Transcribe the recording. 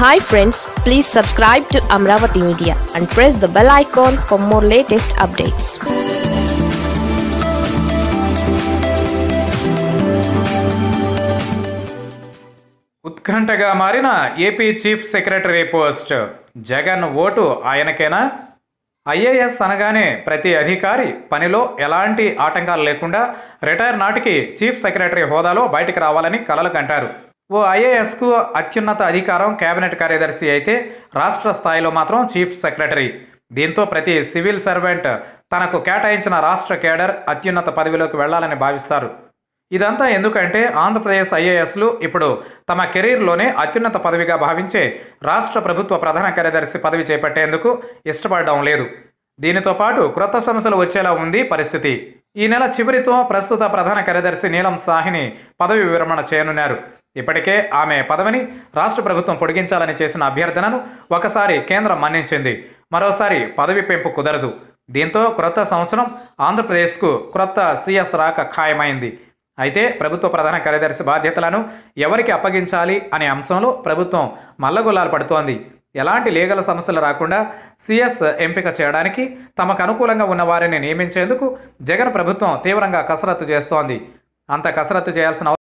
hi friends please subscribe to Amaravati media and press the bell icon for more latest updates ఉత్కంఠగా మారిన AP chief secretary post Jagan vote ఆయనకేనా IAS అనగానే ప్రతి అధికారి పనిలో ఎలాంటి ఆటంకాలు లేకుండా రిటైర్ నాటికి చీఫ్ సెక్రటరీ హోదాలో బయటికి రావాలని కలలు కంటారు ఓ ఐఏఎస్కు అత్యున్నత అధికారం కేబినెట్ కార్యదర్శి అయితే రాష్ట్ర స్థాయిలో మాత్రం చీఫ్ సెక్రటరీ దీంతో ప్రతి సివిల్ సర్వెంట్ తనకు కేటాయించిన రాష్ట్ర కేడర్ అత్యున్నత పదవిలోకి వెళ్లాలని భావిస్తారు ఇదంతా ఎందుకంటే ఆంధ్రప్రదేశ్ ఐఏఎస్లు ఇప్పుడు తమ కెరీర్లోనే అత్యున్నత పదవిగా భావించే రాష్ట్ర ప్రభుత్వ ప్రధాన కార్యదర్శి పదవి చేపట్టేందుకు ఇష్టపడడం లేదు దీనితో పాటు క్రొత్త సమస్యలు వచ్చేలా ఉంది పరిస్థితి ఈ నెల చివరితో ప్రస్తుత ప్రధాన కార్యదర్శి నీలం సాహిని పదవి విరమణ చేయనున్నారు ఇప్పటికే ఆమె పదవిని రాష్ట్ర ప్రభుత్వం పొడిగించాలని చేసిన అభ్యర్థనను ఒకసారి కేంద్రం మన్నించింది మరోసారి పదవి పెంపు కుదరదు దీంతో క్రొత్త సంవత్సరం ఆంధ్రప్రదేశ్కు క్రొత్త సీఎస్ రాక ఖాయమైంది అయితే ప్రభుత్వ ప్రధాన కార్యదర్శి బాధ్యతలను ఎవరికి అప్పగించాలి అనే అంశంలో ప్రభుత్వం మల్లగొల్లాలు పడుతోంది ఎలాంటి లీగల్ సమస్యలు రాకుండా సీఎస్ ఎంపిక చేయడానికి తమకు అనుకూలంగా ఉన్న వారిని నియమించేందుకు జగన్ ప్రభుత్వం తీవ్రంగా కసరత్తు చేస్తోంది అంత కసరత్తు చేయాల్సిన